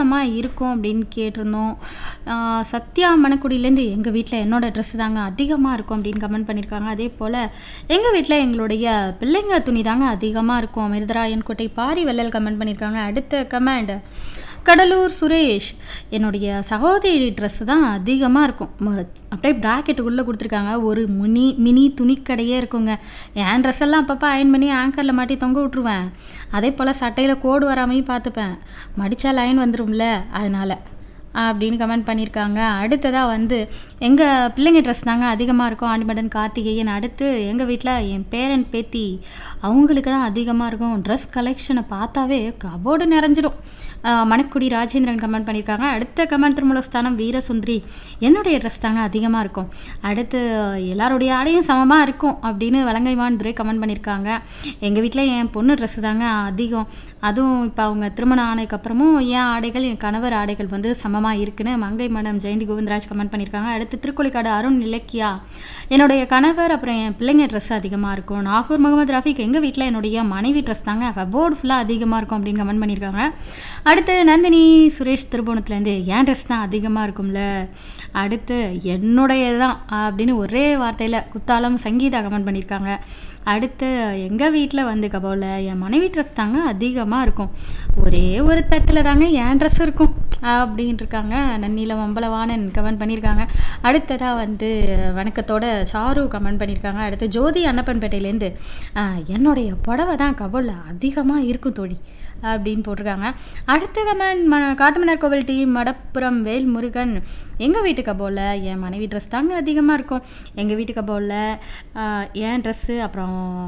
அதிகமாக இருக்கும் அப்படின்னு கேட்டிருந்தோம் ஆஹ் சத்யா மணக்குடியிலேருந்து எங்கள் வீட்டில் என்னோட ட்ரெஸ் தாங்க அதிகமாக இருக்கும் அப்படின்னு கமெண்ட் பண்ணியிருக்காங்க அதே போல் எங்கள் வீட்டில் எங்களுடைய பிள்ளைங்க துணி தாங்க அதிகமாக இருக்கும் மிருதராயன் கோட்டை பாரி வெள்ளல் கமெண்ட் பண்ணியிருக்காங்க அடுத்த கமெண்ட் கடலூர் சுரேஷ் என்னுடைய சகோதரி ட்ரெஸ் தான் அதிகமாக இருக்கும் ம- அப்படியே ப்ராக்கெட்டுக்குள்ளே கொடுத்துருக்காங்க ஒரு மினி மினி துணிக்கடையே இருக்குங்க என் ட்ரெஸ் எல்லாம் அப்பப்போ அயன் பண்ணி ஆங்கரில் மாட்டி தொங்க விட்ருவேன் அதே போல் சட்டையில் கோடு வராமையும் பார்த்துப்பேன் மடித்தா லைன் வந்துரும்ல அதனால் அப்படின்னு கமெண்ட் பண்ணியிருக்காங்க அடுத்ததாக வந்து எங்கள் பிள்ளைங்க ட்ரெஸ் தாங்க அதிகமாக இருக்கும் ஆண்டிமடன் கார்த்திகேயன் அடுத்து எங்கள் வீட்டில் என் பேரன் பேத்தி அவங்களுக்கு தான் அதிகமாக இருக்கும் ட்ரெஸ் கலெக்ஷனை பார்த்தாவே கபோர்டு நிறைஞ்சிரும் ஆஹ் மணக்குடி ராஜேந்திரன் கமெண்ட் பண்ணியிருக்காங்க அடுத்த கமெண்ட் திருமூலஸ்தானம் வீரசுந்தரி என்னுடைய ட்ரெஸ் தாங்க அதிகமாக இருக்கும் அடுத்து எல்லாருடைய ஆடையும் சமமாக இருக்கும் அப்படின்னு வலங்கைமான் துரை கமெண்ட் பண்ணியிருக்காங்க எங்கள் வீட்டில் என் பொண்ணு ட்ரெஸ் தாங்க அதிகம் அதுவும் இப்போ அவங்க திருமணம் ஆனதுக்கப்புறமும் என் ஆடைகள் என் கணவர் ஆடைகள் வந்து சமமாக இருக்குன்னு மங்கை மேடம் ஜெயந்தி கோவிந்தராஜ் கமெண்ட் பண்ணியிருக்காங்க அடுத்து திருக்கொலிக்காடு அருண் இலக்கியா என்னுடைய கணவர் அப்புறம் என் பிள்ளைங்க ட்ரெஸ் அதிகமாக இருக்கும் நாகூர் முகமது ரஃபீக் எங்கள் வீட்டில் என்னுடைய மனைவி ட்ரெஸ் தாங்க கபோர்டு ஃபுல்லாக அதிகமாக இருக்கும் அப்படின்னு கமெண்ட் பண்ணியிருக்காங்க அடுத்து நந்தினி சுரேஷ் திருபுவனத்துலேருந்து என் ட்ரெஸ் தான் அதிகமாக இருக்கும்ல அடுத்து என்னுடைய தான் அப்படின்னு ஒரே வார்த்தையில் குத்தாலம் சங்கீதா கமெண்ட் பண்ணியிருக்காங்க அடுத்து எங்கள் வீட்டில் வந்து கபோவில் என் மனைவி ட்ரெஸ் தாங்க அதிகமாக இருக்கும் ஒரே ஒரு தட்டில் தாங்க என் ட்ரெஸ் இருக்கும் அப்படின்ட்டு இருக்காங்க நன்னிலம் அம்பலவானன் கமெண்ட் பண்ணியிருக்காங்க அடுத்ததாக வந்து வணக்கத்தோட சாரு கமெண்ட் பண்ணியிருக்காங்க அடுத்து ஜோதி அன்னப்பன்பேட்டையிலேருந்து "ஆஹ், என்னுடைய புடவை தான் கபோலில் அதிகமாக இருக்கும் தோழி அப்படின்னு போட்டிருக்காங்க அடுத்த கமெண்ட் ம காட்டுமன்னார் கோவில் டி மடப்புறம் வேல் முருகன் எங்கள் வீட்டு கபோலில் என் மனைவி ட்ரெஸ் தாங்க அதிகமாக இருக்கும் எங்கள் வீட்டு கபோலில் என் ட்ரெஸ்ஸு அப்புறம்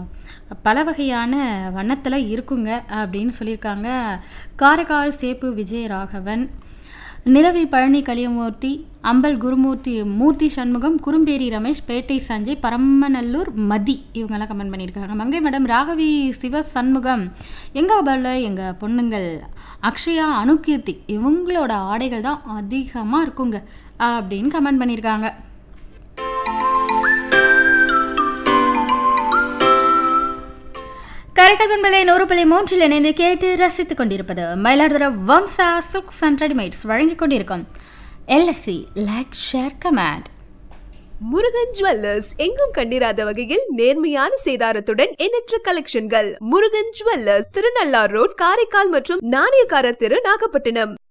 பல வகையான வண்ணத்தில் இருக்குங்க அப்படின்னு சொல்லியிருக்காங்க காரைக்கால் சேப்பு விஜய ராகவன் நிலவி பழனி கலியமூர்த்தி அம்பல் குருமூர்த்தி மூர்த்தி சண்முகம் குறும்பேரி ரமேஷ் பேட்டை சஞ்சய் பரமநல்லூர் மதி இவங்கெல்லாம் கமெண்ட் பண்ணியிருக்காங்க மங்கை மேடம் ராகவி சிவ சண்முகம் எங்கள் அபலில் எங்கள் பொண்ணுங்கள் அக்ஷயா அனுகீர்த்தி இவங்களோட ஆடைகள் தான் அதிகமாக இருக்குங்க அப்படின்னு கமெண்ட் பண்ணியிருக்காங்க கரைக்கல் பண்பலை நூறு புள்ளி மூன்றில் இணைந்து கேட்டு ரசித்துக் கொண்டிருப்பது Mayiladuthurai Vamsa silks and readymades வழங்கிக் கொண்டிருக்கும் LSC like share comment Murugan jewellers எங்கும் கண்டிராத வகையில் நேர்மையான சேதாரத்துடன் எண்ணற்ற கலெக்ஷன்கள் முருகன் ஜுவல்லர்ஸ் திருநள்ளார் ரோட் காரைக்கால் மற்றும் நாணயக்காரர் தெரு நாகப்பட்டினம்